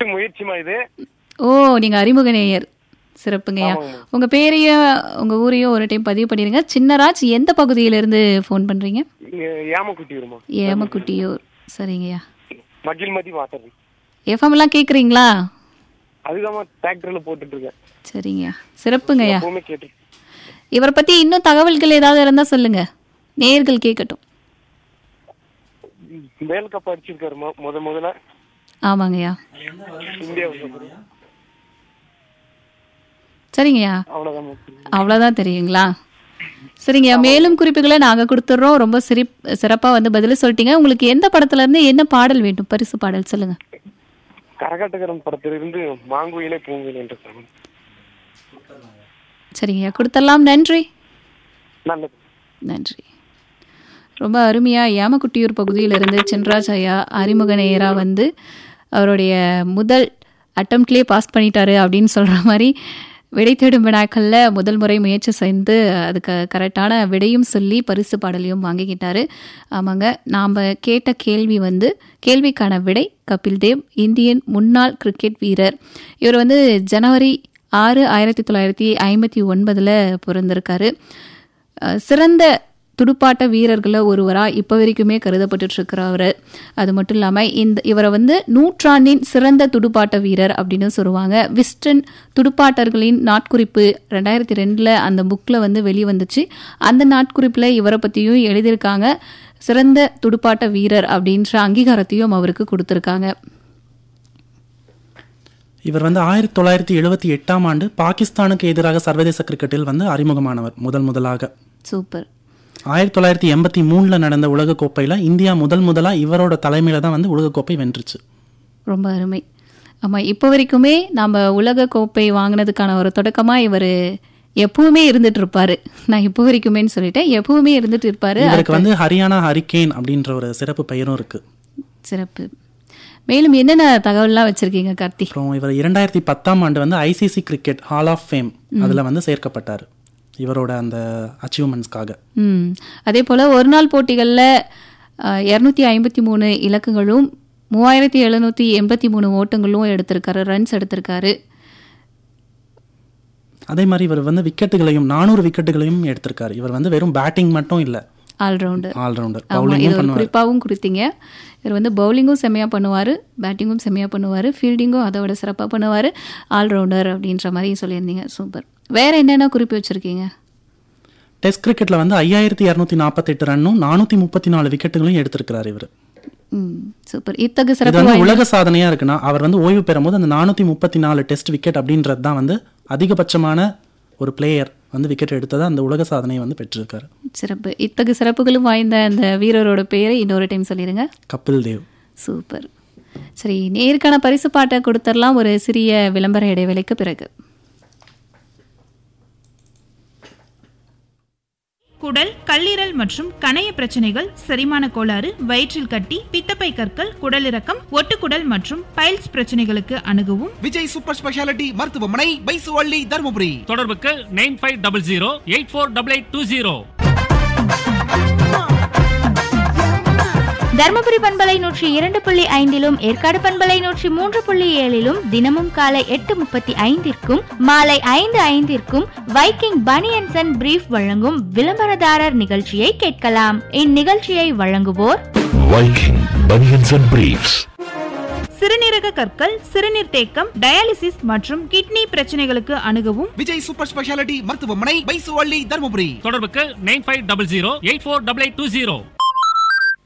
முயற்சிமா இது ஓ நீங்க அறிமுக நேயர் சிறப்புங்கய்யா ஆமாங்க. உங்க பேரையும் உங்க ஊரையும் ஒரு டைம் பதிவு பண்ணிருங்க சின்னராஜ் எந்த பகுதியிலிருந்து ஃபோன் பண்றீங்க இங்க ஏமக்குட்டி வருமா ஏமக்குட்டியூர் சரிங்கய்யா மகிழ்மதி வாட்டர் எஃப்எம் எல்லாம் கேக்குறீங்களா அதுதான் டிராக்டர்ல போட்டுட்டு இருக்கேன் சரிங்கய்யா சிறப்புங்கய்யா எப்பவுமே கேட்டு இவரை பத்தி இன்னும் தகவல்கள் ஏதாவது இருந்தா சொல்லுங்க நேயர்கள் கேட்கட்டும் வேல் கப் அடிச்சிருக்காரு மொ- முத முதல்ல ஆமாங்கய்யா இந்தியாவுக்கு சரிங்கய்யா அவ்வளவுதான் முக்கியம். அவ்வளோதான் தெரியுங்களா சரிங்கய்யா மேலும் குறிப்புகளை நாங்கள் கொடுத்துட்றோம் ரொம்ப சிரிப் சிறப்பாக வந்து பதில் சொல்லிட்டீங்க உங்களுக்கு எந்த படத்துல இருந்து என்ன பாடல் வேண்டும் பரிசு பாடல் சொல்லுங்க கரகாட்டகரம் படத்திலிருந்து மாங்குயிலே பூங்குயில் என்ற சாமி சரிங்கய்யா கொடுத்துடலாம் நன்றி நல்லது நன்றி ரொம்ப அருமையாக ஏமக்குட்டியூர் பகுதியிலிருந்து சின்ராஜ் ஐயா அறிமுக நேயராக வந்து அவருடைய முதல் அட்டம்ப்ட்லேயே பாஸ் பண்ணிட்டாரு அப்படின்னு சொல்கிற மாதிரி விடை தேடும் வினாக்களில் முதல் முறை முயற்சி செய்து அதுக்கு கரெக்டான விடையும் சொல்லி பரிசு பாடலையும் வாங்கிக்கிட்டாரு ஆமாங்க நாம் கேட்ட கேள்வி வந்து கேள்விக்கான விடை கபில் தேவ் இந்தியன் முன்னாள் கிரிக்கெட் வீரர் இவர் வந்து ஜனவரி ஆறு ஆயிரத்தி தொள்ளாயிரத்தி ஐம்பத்தி ஒன்பதில் பிறந்திருக்காரு அஹ் சிறந்த துடுப்பாட்ட வீரர்களில் ஒருவராக இப்போ வரைக்குமே கருதப்பட்டுட்டு இருக்கிறவர் அது மட்டும் இல்லாமல் இந்த இவரை வந்து நூற்றாண்டின் சிறந்த துடுப்பாட்ட வீரர் அப்படின்னு சொல்லுவாங்க விஸ்டன் துடுப்பாட்டர்களின் நாட்குறிப்பு ரெண்டாயிரத்தி ரெண்டில் அந்த புக்கில் வந்து வெளிவந்துச்சு அந்த நாட்குறிப்பில் இவரை பற்றியும் எழுதியிருக்காங்க சிறந்த துடுப்பாட்ட வீரர் அப்படின்ற அங்கீகாரத்தையும் அவருக்கு கொடுத்துருக்காங்க இவர் வந்து ஆயிரத்தி தொள்ளாயிரத்தி எழுபத்தி எட்டாம் ஆண்டு பாகிஸ்தானுக்கு எதிராக சர்வதேச கிரிக்கெட்டில் வந்து அறிமுகமானவர் முதல் முதலாக சூப்பர் ஆயிரத்தி தொள்ளாயிரத்தி எண்பத்தி மூணில் நடந்த உலகக்கோப்பையில் இந்தியா முதல் முதலாக இவரோட தலைமையில் தான் வந்து உலகக்கோப்பை வென்றுச்சு ரொம்ப அருமை ஆமாம் இப்போ வரைக்குமே நம்ம உலக கோப்பை வாங்கினதுக்கான ஒரு தொடக்கமாக இவர் எப்பவுமே இருந்துட்டு இருப்பாரு நான் இப்போ வரைக்குமேன்னு சொல்லிட்டேன் எப்பவுமே இருந்துட்டு இருப்பாரு இவருக்கு வந்து ஹரியானா ஹரிகேன் அப்படின்ற ஒரு சிறப்பு பெயரும் இருக்கு சிறப்பு மேலும் என்னென்ன தகவல்லாம் வச்சிருக்கீங்க கார்த்தி அப்புறம் இவர் இரண்டாயிரத்தி பத்தாம் ஆண்டு வந்து ICC cricket hall of fame அதில் வந்து சேர்க்கப்பட்டார் இவரோட அந்த அச்சீவ்மெண்ட்ஸ்க்காக ம் அதே போல் ஒரு நாள் போட்டிகளில் இரநூத்தி ஐம்பத்தி மூணு இலக்குகளும் மூவாயிரத்தி எழுநூற்றி எண்பத்தி மூணு ஓட்டங்களும் எடுத்திருக்காரு ரன்ஸ் எடுத்திருக்காரு அதே மாதிரி இவர் வந்து விக்கெட்டுகளையும் நானூறு விக்கெட்டுகளையும் எடுத்திருக்காரு இவர் வந்து வெறும் பேட்டிங் மட்டும் இல்லை ஆல்ரவுண்டர் ஆல்ரவுண்டர் ஆமாம் பவுலிங்கும் இது ஒரு பண்ணுவார் குறிப்பாகவும் கொடுத்தீங்க இவர் வந்து பவுலிங்கும் செம்மையாக பண்ணுவார் பேட்டிங்கும் செம்மையாக பண்ணுவார் ஃபீல்டிங்கும் அதை விட சிறப்பாக பண்ணுவார் ஆல்ரவுண்டர் அப்படின்ற மாதிரி சொல்லியிருந்தீங்க சூப்பர் வேற என்னென்ன குறிப்பு வச்சுருக்கீங்க டெஸ்ட் கிரிக்கெட்ல வந்து ஐயாயிரத்தி இரநூத்தி நாற்பத்தெட்டு ரன்னும் நானூற்றி முப்பத்தி நாலு விக்கெட்டுகளையும் எடுத்திருக்கிறார் இவர் ம் சூப்பர் இத்தகு இது சிறப்பு வந்து வாய்ந்த- உலக சாதனையா இருக்குன்னா அவர் வந்து ஓய்வு பெறும்போது அந்த நானூற்றி முப்பத்தி நாலு டெஸ்ட் விக்கெட் அப்படின்றது தான் வந்து அதிகபட்சமான ஒரு பிளேயர் வந்து விக்கெட் எடுத்ததா அந்த உலக சாதனையை வந்து பெற்றிருக்காரு சிறப்பு இத்தகு சிறப்புகளும் வாய்ந்த அந்த வீரரோட பெயரை இன்னொரு டைம் சொல்லிடுங்க கபில் தேவ் சூப்பர் சரி நேருக்கான பரிசு பாட்டை கொடுத்துடலாம் ஒரு சிறிய விளம்பர இடைவேளைக்கு பிறகு குடல் கல்லீரல் மற்றும் கணைய பிரச்சனைகள் செரிமான கோளாறு வயிற்றில் கட்டி பித்தப்பை கற்கள் குடலிறக்கம் ஒட்டுக்குடல் மற்றும் பைல்ஸ் பிரச்சனைகளுக்கு அணுகவும் விஜய் சூப்பர் ஸ்பெஷாலிட்டி மருத்துவமனை பைசுவள்ளி தருமபுரி தொடர்புக்கு nine five double zero eight four double eight two zero Dharmapuri பண்பலை நூற்றி இரண்டு புள்ளி ஐந்திலும் ஏற்காடு பண்பலை நூற்றி மூன்று புள்ளி ஏழிலும் தினமும் காலை எட்டு முப்பத்தி ஐந்திற்கும் மாலை ஐந்து ஐந்திற்கும் வைக்கிங் பனியன்சன் அண்ட் பிரீஃப் வழங்கும் விளம்பரதாரர் நிகழ்ச்சியை கேட்கலாம் இந்நிகழ்ச்சியை வழங்குவோர் Viking Bunions and Briefs. சிறுநீரக கற்கள் சிறுநீர் தேக்கம் டயாலிசிஸ் மற்றும் கிட்னி பிரச்சனைகளுக்கு அணுகவும் விஜய் சூப்பர் ஸ்பெஷாலிட்டி மருத்துவமனை பைசுவள்ளி தருமபுரி தொடர்புக்கு nine five double zero eight four double eight two zero